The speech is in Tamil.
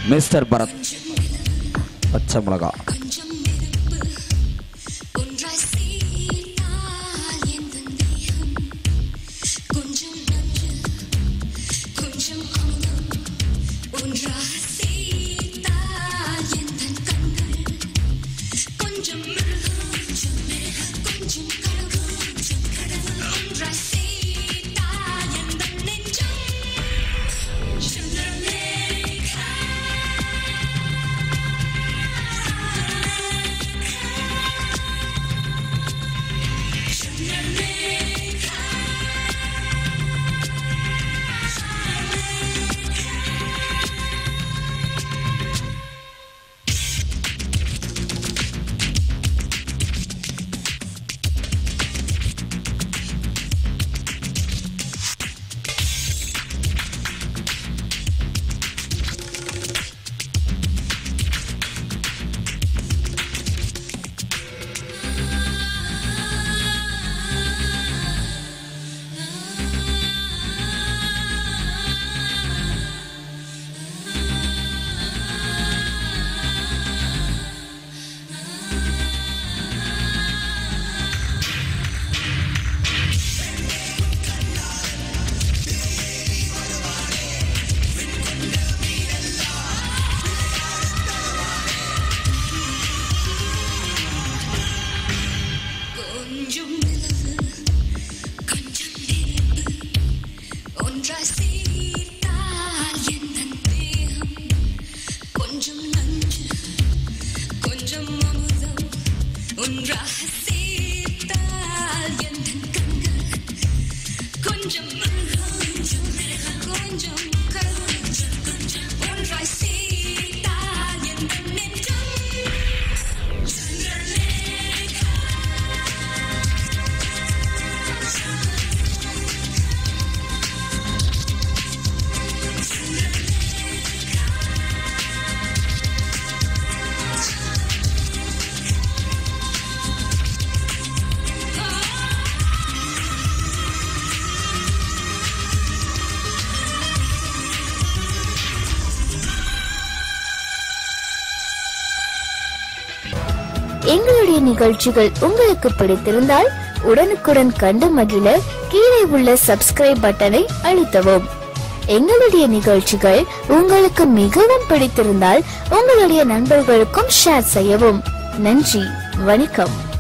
மிஸ்டர் பரத் பச்சை மிளகா கொஞ்சம் நெருப்பு ஒன்றாய் சேர்த்தால் எந்தன் தேகம் கொஞ்சம் நஞ்சு கொஞ்சம் அமுதம் ஒன்றாக சேர்த்தால் எந்தன் கண்கள் கொஞ்சம் மிருகம் கொஞ்சம் மிருகம் கொஞ்சம் கடவுள் கொஞ்சம் கடவுள் ஒன்றாய் சேர்த்தால் எந்தன் நெஞ்சம் சந்திரலேகா கொஞ்சம் நிலவு கொஞ்சம் நெருப்பு ஒன்றாய் சேர்த்தால் எந்தன் தேகம் கொஞ்சம் நஞ்சு கொஞ்சம் அமுதம் ஒன்றாக சேர்த்தால் எந்தன் கண்கள் கொஞ்சம் மிருகம் கொஞ்சம் மிருகம் கொஞ்சம் கடவுள் கொஞ்சம் கொஞ்சம் ஒன்றாய் சேர்த்தால் எந்தன் நெஞ்சம் சந்திரலேகா எங்களுடைய நிகழ்ச்சிகள் உங்களுக்கு பிடித்திருந்தால் உடனுக்குடன் கண்டு மகிழ கீழே உள்ள சப்ஸ்கிரைப் பட்டனை அழுத்தவும் எங்களுடைய நிகழ்ச்சிகள் உங்களுக்கு மிகவும் பிடித்திருந்தால் உங்களுடைய நண்பர்களுக்கும் ஷேர் செய்யவும் நன்றி வணக்கம்